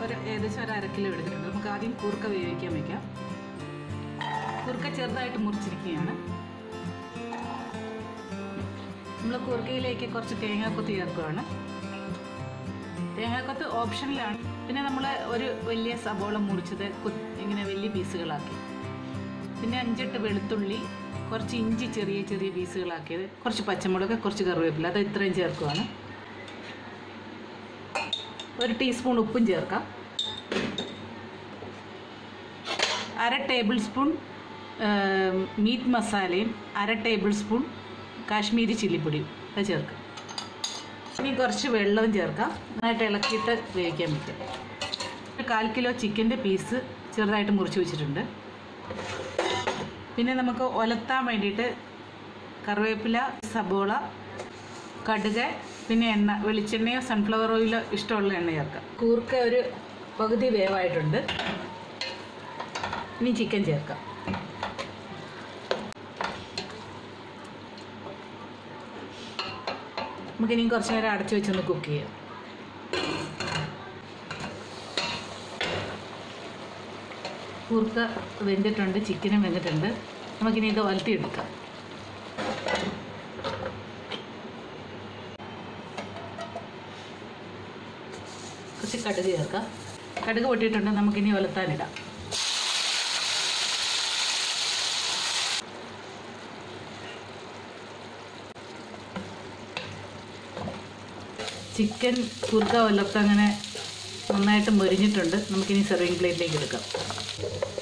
ഒരു ഏകദേശം ഒരു അര കിലോ എടുത്തിട്ടുണ്ട് നമുക്ക് ആദ്യം കൂർക്ക വേവിക്കാൻ വെക്കാം കൂർക്ക ചെറുതായിട്ട് മുറിച്ചിരിക്കുകയാണ് നമ്മൾ കൂർക്കയിലേക്ക് കുറച്ച് തേങ്ങാക്കൊത്ത് ചേർക്കുകയാണ് തേങ്ങാക്കൊത്ത് ഓപ്ഷനിലാണ് പിന്നെ നമ്മൾ ഒരു വലിയ സബോള മുറിച്ചത് കു- ഇങ്ങനെ വലിയ പീസുകളാക്കി പിന്നെ അഞ്ചെട്ട് വെളുത്തുള്ളി കുറച്ച് ഇഞ്ചി ചെറിയ ചെറിയ പീസുകളാക്കിയത് കുറച്ച് പച്ചമുളക് കുറച്ച് കറിവേപ്പില അത് ഇത്രയും ചേർക്കുവാണ് ഒരു ടീസ്പൂൺ ഉപ്പും ചേർക്കാം അര ടേബിൾ സ്പൂൺ മീറ്റ് മസാലയും അര ടേബിൾ സ്പൂൺ കാശ്മീരി ചില്ലിപ്പൊടിയും അത് ചേർക്കാം ഇനി കുറച്ച് വെള്ളവും ചേർക്കാം നന്നായിട്ട് ഇളക്കിയിട്ട് വേവിക്കാൻ പറ്റും ഒരു കാൽ കിലോ ചിക്കൻ്റെ പീസ് ചെറുതായിട്ട് മുറിച്ച് വെച്ചിട്ടുണ്ട് പിന്നെ നമുക്ക് ഒലത്താൻ വേണ്ടിയിട്ട് കറിവേപ്പില സബോള കടുക് പിന്നെ എണ്ണ വെളിച്ചെണ്ണയോ സൺഫ്ലവർ ഓയിലോ ഇഷ്ടമുള്ള എണ്ണ ചേർക്കാം കൂർക്ക ഒരു പകുതി വേവായിട്ടുണ്ട് ഇനി ചിക്കൻ ചേർക്കാം നമുക്കിനി കുറച്ച് നേരം അടച്ചു വെച്ചൊന്ന് കുക്ക് ചെയ്യാം കൂർക്ക വെന്തിട്ടുണ്ട് ചിക്കനും വെന്തിട്ടുണ്ട് നമുക്കിനി ഇത് ഒലത്തിയെടുക്കാം കുറച്ച് കടുക് ചേർക്കാം കടുക് പൊട്ടിയിട്ടുണ്ട് നമുക്കിനി ഒലത്താനിടാം ചിക്കൻ കുർക്ക ഒലത്ത് അങ്ങനെ നന്നായിട്ട് മൊരിഞ്ഞിട്ടുണ്ട് നമുക്കിനി സെർവിങ് പ്ലേറ്റിലേക്ക് എടുക്കാം